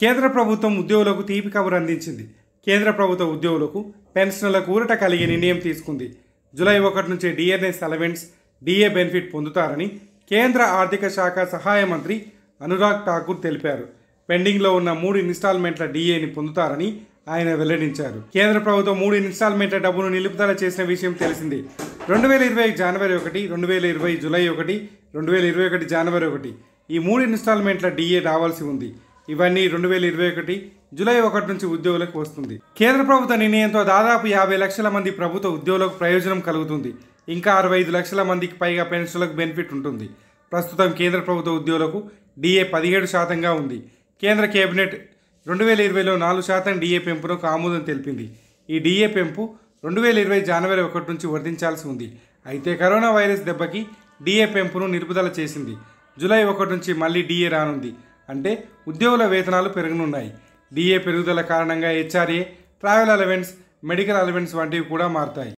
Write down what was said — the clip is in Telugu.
కేంద్ర ప్రభుత్వం ఉద్యోగులకు తీపి కబురు అందించింది కేంద్ర ప్రభుత్వ ఉద్యోగులకు పెన్షన్లకు ఊరట కలిగే నిర్ణయం తీసుకుంది జూలై ఒకటి నుంచి డిఎన్ఎస్ అలవెన్స్ డిఏ బెనిఫిట్ పొందుతారని కేంద్ర ఆర్థిక శాఖ సహాయ మంత్రి అనురాగ్ ఠాకూర్ తెలిపారు పెండింగ్లో ఉన్న మూడు ఇన్స్టాల్మెంట్ల డిఏని పొందుతారని ఆయన వెల్లడించారు కేంద్ర ప్రభుత్వం మూడు ఇన్స్టాల్మెంట్ల డబ్బును నిలుపుదల చేసిన విషయం తెలిసిందే రెండు వేల ఇరవై జనవరి ఒకటి రెండు వేల ఇరవై జూలై ఒకటి రెండు వేల ఇరవై ఒకటి జనవరి ఒకటి ఈ మూడు ఇన్స్టాల్మెంట్ల డిఏ రావాల్సి ఉంది ఇవన్నీ రెండు వేల ఇరవై ఒకటి జూలై ఒకటి నుంచి ఉద్యోగులకు వస్తుంది కేంద్ర ప్రభుత్వ నిర్ణయంతో దాదాపు యాభై లక్షల మంది ప్రభుత్వ ఉద్యోగులకు ప్రయోజనం కలుగుతుంది ఇంకా అరవై ఐదు లక్షల మందికి పైగా పెన్షన్లకు బెనిఫిట్ ఉంటుంది ప్రస్తుతం కేంద్ర ప్రభుత్వ ఉద్యోగులకు డిఏ పదిహేడు శాతంగా ఉంది కేంద్ర కేబినెట్ రెండు వేల ఇరవైలో నాలుగు శాతం డిఏ పెంపునకు ఆమోదం తెలిపింది ఈ డిఏ పెంపు రెండు వేల ఇరవై జనవరి ఒకటి నుంచి వర్తించాల్సి ఉంది అయితే కరోనా వైరస్ దెబ్బకి డిఏ పెంపును నిలుపుదల చేసింది జూలై ఒకటి నుంచి మళ్ళీ డిఏ రానుంది అంటే ఉద్యోగుల వేతనాలు పెరగనున్నాయి డిఏ పెరుగుదల కారణంగా HRA travel allowance medical allowance వంటివి కూడా మారుతాయి